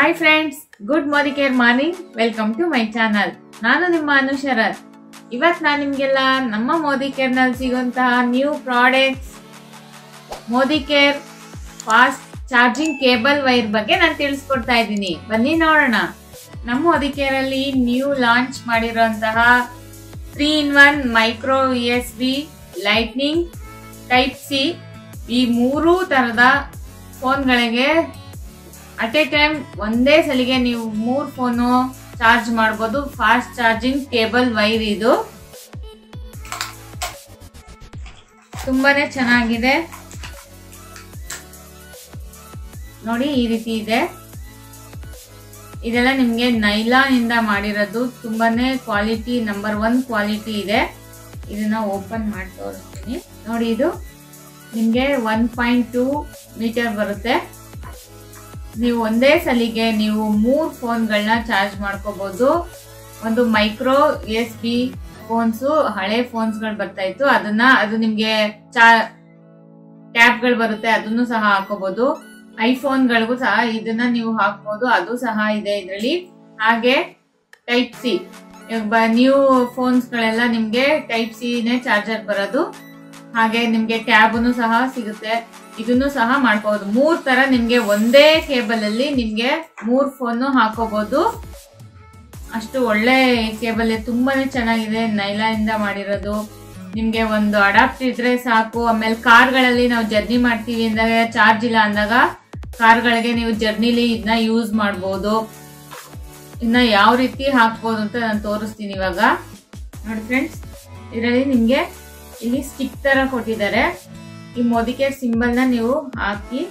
hi friends good morning care morning welcome to my channel ನಾನು ನಿಮ್ಮ ಅನು ಶರತ್ ಇವತ್ತು ನಾನು ನಿಮಗೆಲ್ಲ ನಮ್ಮ ಮೋದಿ ಕೇರ್ನಲ್ಲಿ ಸಿಗುವಂತಹ new products Modi care fast charging cable wire ಬಗ್ಗೆ ನಾನು ತಿಳಿಸ್ಕೊಡ್ತಾ ಇದ್ದೀನಿ ಬನ್ನಿ ನೋಡೋಣ ನಮ್ಮ ಮೋದಿ ಕೇರಲ್ಲಿ ನ್ಯೂ ಲಾಂಚ್ ಮಾಡಿರುವಂತಹ three in one micro U S B lightning type C ಈ ಮೂರೂ ತರದ ಫೋನ್ಗಳಿಗೆ ಅಟ್ ಎ ಟೈಮ್ ಒಂದೇ ಸಲಿಗೆ ನೀವು ಮೂರ್ ಫೋನು ಚಾರ್ಜ್ ಮಾಡ್ಬೋದು ಫಾಸ್ಟ್ ಚಾರ್ಜಿಂಗ್ ಕೇಬಲ್ ವೈರ್ ಇದು ತುಂಬಾನೇ ಚೆನ್ನಾಗಿದೆ ನೋಡಿ ಈ ರೀತಿ ಇದೆ ಇದೆಲ್ಲ ನಿಮ್ಗೆ ನೈಲಾನ್ ಇಂದ ಮಾಡಿರೋದು ತುಂಬಾನೇ ಕ್ವಾಲಿಟಿ ನಂಬರ್ ಒನ್ ಕ್ವಾಲಿಟಿ ಇದೆ ಇದನ್ನ ಓಪನ್ ಮಾಡಿ ತೋರಿಸ್ತೀನಿ ನೋಡಿ ಇದು ನಿಮ್ಗೆ ಒನ್ ಪಾಯಿಂಟ್ ಟೂ ಮೀಟರ್ ಬರುತ್ತೆ ನೀವು ಒಂದೇ ಸಲಿಗೆ ನೀವು ಮೂರ್ ಫೋನ್ಗಳನ್ನ ಚಾರ್ಜ್ ಮಾಡ್ಕೋಬಹುದು ಒಂದು ಮೈಕ್ರೋ ಎಸ್ ಬಿ ಫೋನ್ಸ್ ಹಳೆ ಫೋನ್ಸ್ಗಳು ಬರ್ತಾ ಇತ್ತು ಅದನ್ನ ಅದು ನಿಮ್ಗೆ ಚಾ ಟ್ಯಾಬ್ಗಳು ಬರುತ್ತೆ ಅದನ್ನು ಸಹ ಹಾಕೋಬಹುದು ಐಫೋನ್ಗಳಿಗೂ ಸಹ ಇದನ್ನ ನೀವು ಹಾಕ್ಬೋದು ಅದು ಸಹ ಇದೆ ಇದರಲ್ಲಿ ಹಾಗೆ ಟೈಪ್ ಸಿ ನ್ಯೂ ಫೋನ್ಸ್ ಗಳೆಲ್ಲ ನಿಮ್ಗೆ ಟೈಪ್ ಸಿನೇ ಚಾರ್ಜರ್ ಬರೋದು ಹಾಗೆ ನಿಮ್ಗೆ ಟ್ಯಾಬ್ನು ಸಹ ಸಿಗುತ್ತೆ ಇದನ್ನು ಸಹ ಮಾಡ್ಕೋಬಹುದು ಮೂರ್ ತರ ನಿಮ್ಗೆ ಒಂದೇ ಕೇಬಲ್ ಅಲ್ಲಿ ನಿಮ್ಗೆ ಮೂರ್ ಫೋನ್ ಹಾಕೋಬಹುದು ಅಷ್ಟು ಒಳ್ಳೆ ಕೇಬಲ್ ತುಂಬಾನೇ ಚೆನ್ನಾಗಿದೆ ನೈಲಾ ಇಂದ ಮಾಡಿರೋದು ನಿಮ್ಗೆ ಒಂದು ಅಡಾಪ್ಟ್ ಇದ್ರೆ ಸಾಕು ಆಮೇಲೆ ಕಾರ್ಗಳಲ್ಲಿ ನಾವು ಜರ್ನಿ ಮಾಡ್ತೀವಿ ಅಂದಾಗ ಚಾರ್ಜ್ ಇಲ್ಲ ಅಂದಾಗ ಕಾರ್ಗಳಿಗೆ ನೀವು ಜರ್ನಿಲಿ ಇದನ್ನ ಯೂಸ್ ಮಾಡ್ಬೋದು ಇನ್ನ ಯಾವ ರೀತಿ ಹಾಕ್ಬೋದು ಅಂತ ನಾನು ತೋರಿಸ್ತೀನಿ ಇವಾಗ ನೋಡಿ ಫ್ರೆಂಡ್ಸ್ ಇದರಲ್ಲಿ ನಿಮ್ಗೆ ಇಲ್ಲಿ ಸ್ಟಿಕ್ ತರ ಕೊಟ್ಟಿದ್ದಾರೆ ಈ ಮೋದಿಕೇರ್ ಸಿಂಬಲ್ ನ ನೀವು ಹಾಕಿ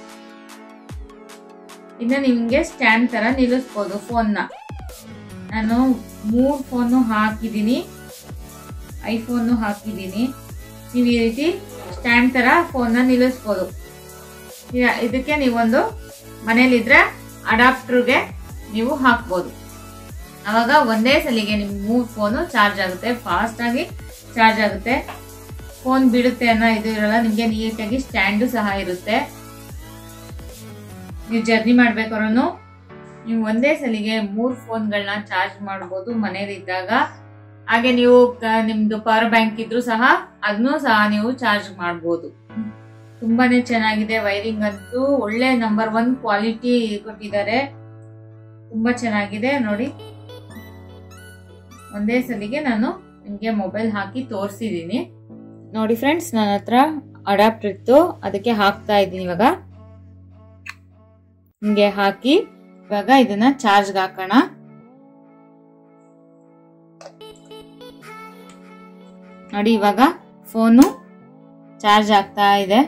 ಇನ್ನ ನಿಮ್ಗೆ ಸ್ಟ್ಯಾಂಡ್ ತರ ನಿಲ್ಲಿಸ್ಬೋದು ಫೋನ್ ನ ನಾನು ಮೂರ್ ಫೋನ್ ಹಾಕಿದೀನಿ ಐಫೋನ್ ಹಾಕಿದೀನಿ ನೀವು ಈ ರೀತಿ ಸ್ಟ್ಯಾಂಡ್ ತರ ಫೋನ್ ನ ನಿಲ್ಲಿಸ್ಬೋದು ಇದಕ್ಕೆ ನೀವೊಂದು ಮನೇಲಿದ್ರೆ ಅಡಾಪ್ಟರ್ಗೆ ನೀವು ಹಾಕ್ಬೋದು ಅವಾಗ ಒಂದೇ ಸಲಿಗೆ ನಿಮ್ ಮೂರ್ ಫೋನು ಚಾರ್ಜ್ ಆಗುತ್ತೆ ಫಾಸ್ಟ್ ಆಗಿ ಚಾರ್ಜ್ ಆಗುತ್ತೆ ಫೋನ್ ಬಿಡುತ್ತೆ ಅನ್ನೋ ಇದು ಇರಲ್ಲ ನಿಮ್ಗೆ ನೀಟಾಗಿ ಸ್ಟ್ಯಾಂಡು ಸಹ ಇರುತ್ತೆ ನೀವು ಜರ್ನಿ ಮಾಡ್ಬೇಕಾದ್ರೂ ನೀವು ಒಂದೇ ಸಲಿಗೆ ಮೂರ್ ಫೋನ್ಗಳನ್ನ ಚಾರ್ಜ್ ಮಾಡ್ಬೋದು ಮನೇಲಿದ್ದಾಗ ಹಾಗೆ ನೀವು ನಿಮ್ದು ಪವರ್ ಬ್ಯಾಂಕ್ ಇದ್ರು ಸಹ ಅದನ್ನು ಸಹ ನೀವು ಚಾರ್ಜ್ ಮಾಡ್ಬೋದು ತುಂಬಾನೇ ಚೆನ್ನಾಗಿದೆ ವೈರಿಂಗ್ ಅಂತೂ ಒಳ್ಳೆ ನಂಬರ್ ಒನ್ ಕ್ವಾಲಿಟಿ ಕೊಟ್ಟಿದ್ದಾರೆ ತುಂಬಾ ಚೆನ್ನಾಗಿದೆ ನೋಡಿ ಒಂದೇ ಸಲಿಗೆ ನಾನು ನಿಮ್ಗೆ ಮೊಬೈಲ್ ಹಾಕಿ ತೋರಿಸಿದೀನಿ ನೋಡಿ ಫ್ರೆಂಡ್ಸ್ ನನ್ನ ಹತ್ರ ಅಡಾಪ್ಟರ್ ಇತ್ತು ಅದಕ್ಕೆ ಹಾಕ್ತಾ ಇದ್ದೀನಿ ಇವಾಗ ಹಿಂಗೆ ಹಾಕಿ ಇವಾಗ ಇದನ್ನ ಚಾರ್ಜ್ಗೆ ಹಾಕೋಣ ನೋಡಿ ಇವಾಗ ಫೋನು ಚಾರ್ಜ್ ಆಗ್ತಾ ಇದೆ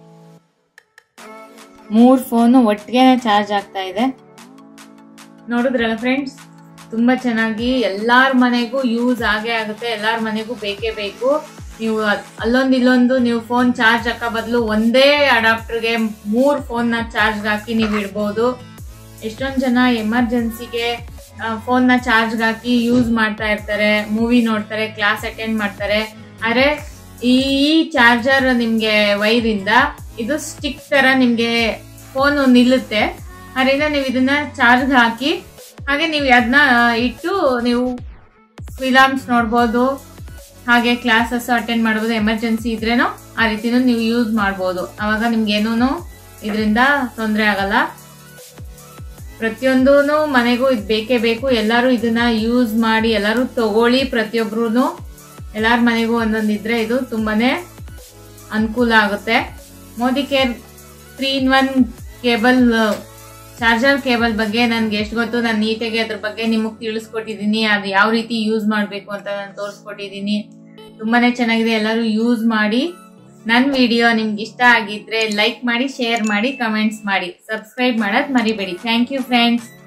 ಮೂರ್ ಫೋನು ಒಟ್ಟಿಗೆ ಚಾರ್ಜ್ ಆಗ್ತಾ ಇದೆ ನೋಡಿದ್ರಲ್ಲ ಫ್ರೆಂಡ್ಸ್ ತುಂಬಾ ಚೆನ್ನಾಗಿ ಎಲ್ಲಾರ ಮನೆಗೂ ಯೂಸ್ ಆಗೇ ಆಗುತ್ತೆ ಎಲ್ಲಾರ ಮನೆಗೂ ಬೇಕೇ ಬೇಕು ನೀವು ಅಲ್ಲೊಂದು ಇಲ್ಲೊಂದು ನೀವು ಫೋನ್ ಚಾರ್ಜ್ ಹಾಕೋ ಬದಲು ಒಂದೇ ಅಡಾಪ್ಟರ್ಗೆ ಮೂರ್ ಫೋನ್ ನ ಚಾರ್ಜ್ ಹಾಕಿ ನೀವು ಇಡ್ಬೋದು ಎಷ್ಟೊಂದ್ ಜನ ಎಮರ್ಜೆನ್ಸಿಗೆ ಫೋನ್ ನ ಚಾರ್ಜ್ ಹಾಕಿ ಯೂಸ್ ಮಾಡ್ತಾ ಇರ್ತಾರೆ ಮೂವಿ ನೋಡ್ತಾರೆ ಕ್ಲಾಸ್ ಅಟೆಂಡ್ ಮಾಡ್ತಾರೆ ಆದ್ರೆ ಈ ಚಾರ್ಜರ್ ನಿಮ್ಗೆ ವೈರ್ ಇಂದ ಇದು ಸ್ಟಿಕ್ ತರ ನಿಮ್ಗೆ ಫೋನ್ ನಿಲ್ಲುತ್ತೆ ಅದರಿಂದ ನೀವು ಇದನ್ನ ಚಾರ್ಜ್ ಹಾಕಿ ಹಾಗೆ ನೀವು ಅದನ್ನ ಇಟ್ಟು ನೀವು ಫಿಲಮ್ಸ್ ನೋಡ್ಬೋದು ಹಾಗೆ ಕ್ಲಾಸಸ್ ಅಟೆಂಡ್ ಮಾಡ್ಬೋದು ಎಮರ್ಜೆನ್ಸಿ ಇದ್ರೇನೋ ಆ ರೀತಿನೂ ನೀವು ಯೂಸ್ ಮಾಡ್ಬೋದು ಅವಾಗ ನಿಮ್ಗೆ ಏನೂ ಇದರಿಂದ ತೊಂದರೆ ಆಗಲ್ಲ ಪ್ರತಿಯೊಂದೂ ಮನೆಗೂ ಇದು ಬೇಕೇ ಬೇಕು ಎಲ್ಲರೂ ಇದನ್ನ ಯೂಸ್ ಮಾಡಿ ಎಲ್ಲರೂ ತಗೊಳ್ಳಿ ಪ್ರತಿಯೊಬ್ರು ಎಲ್ಲಾರ ಮನೆಗೂ ಒಂದೊಂದು ಇದ್ರೆ ಇದು ತುಂಬಾನೇ ಅನುಕೂಲ ಆಗುತ್ತೆ Modi care three in one cable charger cable ಬಗ್ಗೆ ನನ್ಗೆ ಎಷ್ಟು ಗೊತ್ತು ನಾನು ನೀಟಾಗಿ ಅದ್ರ ಬಗ್ಗೆ ನಿಮಗೆ ತಿಳಿಸ್ಕೊಟ್ಟಿದ್ದೀನಿ ಅದು ಯಾವ ರೀತಿ ಯೂಸ್ ಮಾಡಬೇಕು ಅಂತ ನಾನು ತೋರಿಸ್ಕೊಟ್ಟಿದ್ದೀನಿ ತುಂಬಾನೇ ಚೆನ್ನಾಗಿದೆ ಎಲ್ಲರೂ ಯೂಸ್ ಮಾಡಿ ನನ್ನ ವಿಡಿಯೋ ನಿಮ್ಗೆ ಇಷ್ಟ ಆಗಿದ್ರೆ ಲೈಕ್ ಮಾಡಿ ಶೇರ್ ಮಾಡಿ ಕಮೆಂಟ್ಸ್ ಮಾಡಿ ಸಬ್ಸ್ಕ್ರೈಬ್ ಮಾಡೋದು ಮರಿಬೇಡಿ ಥ್ಯಾಂಕ್ ಯು ಫ್ರೆಂಡ್ಸ್